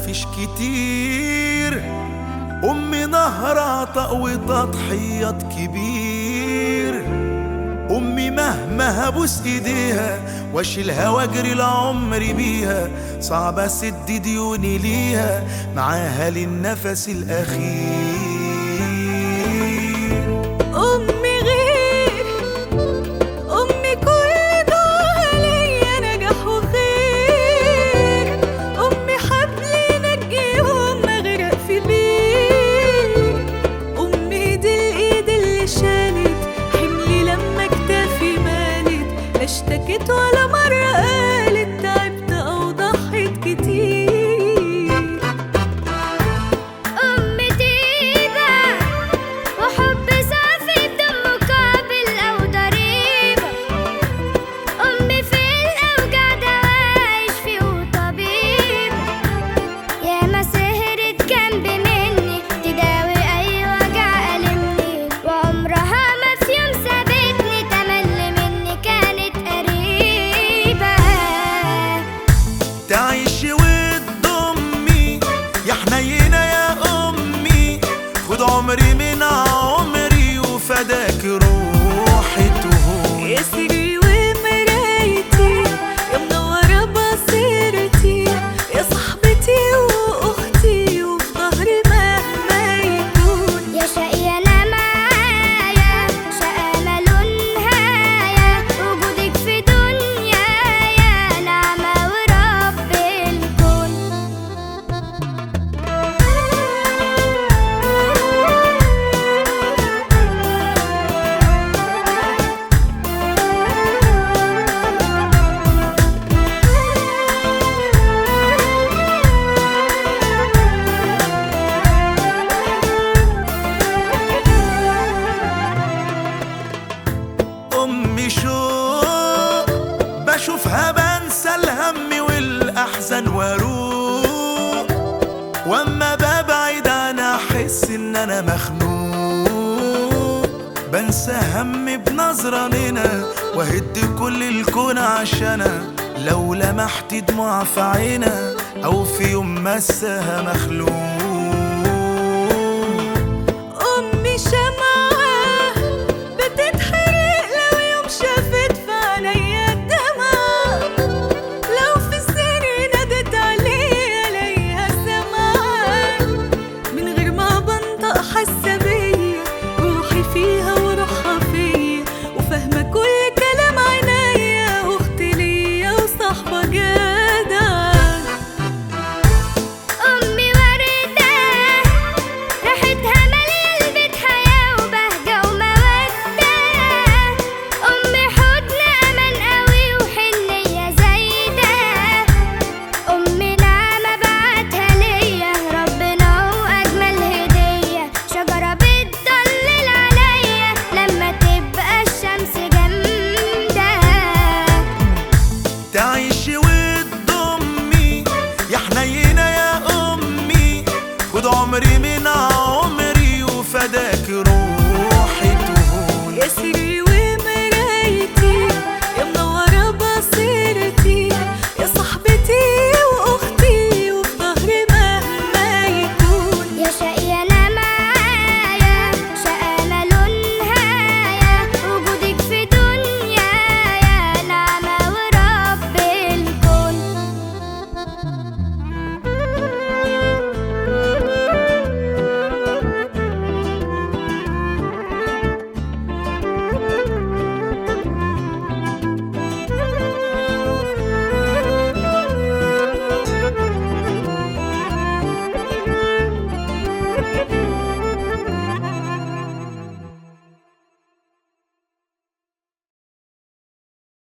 مفيش كتير أمي نهر عطاء وتضحيات كبير أمي مهما هبوس إيديها واشيلها واجري العمر بيها صعب أسد ديوني ليها معاها للنفس الأخير أمي غير أمي كل دعاها ليا نجاح وخير أمي حبل ينجيهم أغرق في بير أمي دي الإيد اللي شالت حملي لما كتافي مالت لا اشتكت ولا مرة قالت تعبت أو ضحيت كتير أمي طيبة وحب صافي بدون مقابل أو ضريبة أمي في الأوجع دواء يشفي وطبيبة ياما سهرت جنبي مني تداوي أي وجع ألمني وعمرها ما في يوم سابتني تملي مني كانت قريبة تعيشي وتضمي يا حنينة يا أمي خد عمري من عمري وفداك روحي تهون يا سري ومرايتي يا منورة بصيرتي يا صاحبتي وأختي وفي ظهري مهما يكون يا شقي انا معايا شقا ماله نهاية وجودك في دنيايا نعمة ورب الكون أمي شوق بشوفها بنسى الهم والأحزان واروق واما ببعد انا احس ان انا مخنوق بنسى همي بنظرة منها واهد كل الكون عشانها لو لمحت دموع في عينها او في يوم مسها مخلوق أمي شمعة بتتحرق لو يوم شافت في عينيا الدمع لو في السر نادت عليا الاقيها سامعة من غير ما بنطق حاسة بيا روحي فيها وروحها فيا وفاهمة كل كلام عينيا واختي ليا وصاحبة جدعة أمي وردة ريحتها مالية البيت حياة وبهجة ومودة أمي حضن أمان قوي وحنية زايدة أمي نعمة بعتها ليا ربنا وأجمل هدية شجرة بتضلل عليا لما تبقى الشمس جامدة تعيشي وتضمي يا حنينة يا أمي خد عمري من عمري وفداك